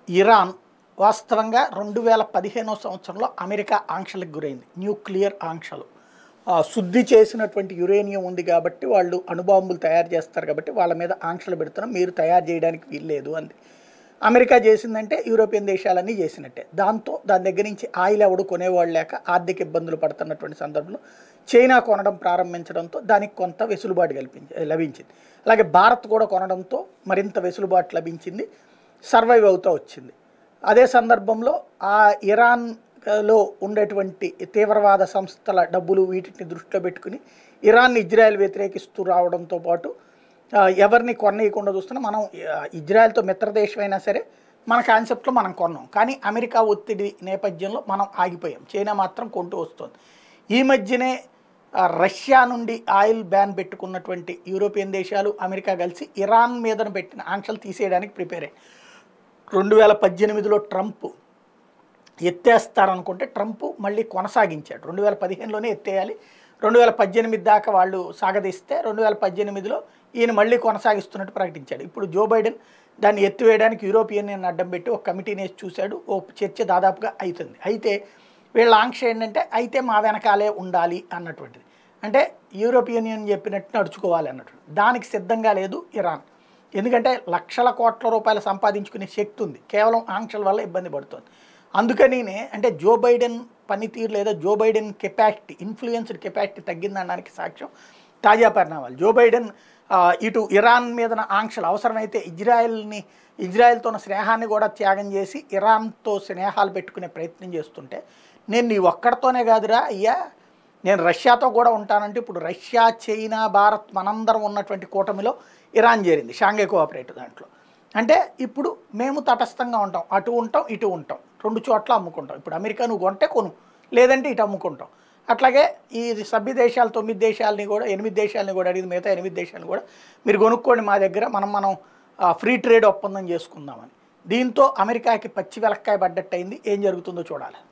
Iran వాస్తవంగా రెండు వేల పదిహేనో సంవత్సరంలో అమెరికా ఆంక్షలకు గురైంది న్యూక్లియర్ ఆంక్షలు ఆ, శుద్ధి చేసినటువంటి యురేనియం ఉంది కాబట్టి వాళ్ళు అణుబాంబులు తయారు చేస్తారు కాబట్టి వాళ్ళ మీద ఆంక్షలు పెడుతున్నాం మీరు తయారు చేయడానికి వీల్లేదు అంది అమెరికా చేసిందంటే యూరోపియన్ దేశాలన్నీ చేసినట్టే దాంతో దాని దగ్గర నుంచి ఆయిల్ ఎవడు కొనేవాళ్ళు లేక ఆర్థిక ఇబ్బందులు పడుతున్నటువంటి సందర్భంలో చైనా కొనడం ప్రారంభించడంతో దానికి కొంత వెసులుబాటు కల్పించి లభించింది అలాగే భారత్ కూడా కొనడంతో మరింత వెసులుబాటు లభించింది సర్వైవ్ అవుతూ వచ్చింది అదే సందర్భంలో ఆ ఇరాన్ ఆ, లో ఉండేటువంటి తీవ్రవాద సంస్థల డబ్బులు వీటిని దృష్టిలో పెట్టుకుని ఇరాన్ ఇజ్రాయెల్ వ్యతిరేకిస్తూ రావడంతో పాటు ఆ, ఎవరిని కొననీయకుండా చూస్తున్నా మనం ఆ, ఇజ్రాయెల్తో మిత్రదేశం అయినా సరే మన కాన్సెప్ట్లో మనం కొన్నాం కానీ అమెరికా ఒత్తిడి నేపథ్యంలో మనం ఆగిపోయాం చైనా మాత్రం కొంటూ వస్తుంది ఈ మధ్యనే ఆ, రష్యా నుండి ఆయిల్ బ్యాన్ పెట్టుకున్నటువంటి యూరోపియన్ దేశాలు అమెరికా కలిసి ఇరాన్ మీదన పెట్టిన ఆంక్షలు తీసేయడానికి ప్రిపేర్ అయ్యాయి రెండు వేల పద్దెనిమిదిలో ట్రంప్ ఎత్తేస్తారనుకుంటే ట్రంప్ మళ్ళీ కొనసాగించాడు రెండు వేల పదిహేనులోనే ఎత్తేయాలి రెండు వేల పద్దెనిమిది దాకా వాళ్ళు సాగదీస్తే రెండు వేల పద్దెనిమిదిలో ఈయన మళ్ళీ కొనసాగిస్తున్నట్టు ప్రకటించాడు ఇప్పుడు జో బైడెన్ దాన్ని ఎత్తివేయడానికి యూరోపియన్ యూనియన్ అడ్డం పెట్టి ఒక కమిటీని వేసి చూశాడు ఓ చర్చ దాదాపుగా అవుతుంది అయితే వీళ్ళ ఆంక్ష ఏంటంటే అయితే మా వెనకాలే ఉండాలి అన్నటువంటిది అంటే యూరోపియన్ యూనియన్ చెప్పినట్టు నడుచుకోవాలి అన్నట్టు దానికి సిద్ధంగా లేదు ఇరాన్ ఎందుకంటే లక్షల కోట్ల రూపాయలు సంపాదించుకునే శక్తి ఉంది కేవలం ఆంక్షల వల్ల ఇబ్బంది పడుతుంది అందుకనినే అంటే జో బైడెన్ పనితీరు లేదా Joe Biden capacity influenced capacity తగ్గిందనడానికి సాక్ష్యం తాజా పరిణామాలు జో బైడెన్ ఆ, ఇటు ఇరాన్ మీద ఆంక్షలు అవసరమైతే ఇజ్రాయెల్ని ఇజ్రాయెల్తో ఉన్న స్నేహాన్ని కూడా త్యాగం చేసి ఇరాన్తో స్నేహాలు పెట్టుకునే ప్రయత్నం చేస్తుంటే నేను నీ ఒక్కడితోనే కాదురా అయ్యా నేను రష్యాతో కూడా ఉంటానంటే ఇప్పుడు రష్యా చైనా భారత్ మనందరం ఉన్నటువంటి కూటమిలో ఇరాన్ చేరింది షాంఘై కోఆపరేటివ్ దాంట్లో అంటే ఇప్పుడు మేము తటస్థంగా ఉంటాం అటు ఉంటాం ఇటు ఉంటాం రెండు చోట్ల అమ్ముకుంటాం ఇప్పుడు అమెరికా నువ్వు కొంటే కొను లేదంటే ఇటు అమ్ముకుంటాం అట్లాగే ఈ సభ్య దేశాలు తొమ్మిది దేశాలని కూడా ఎనిమిది దేశాలని కూడా అడిగింది మిగతా ఎనిమిది దేశాలను కూడా మీరు కొనుక్కోండి మా దగ్గర మనం మనం ఫ్రీ ట్రేడ్ ఒప్పందం చేసుకుందామని దీంతో అమెరికాకి పచ్చి వెలక్కాయ పడ్డట్టు అయింది ఏం జరుగుతుందో చూడాలి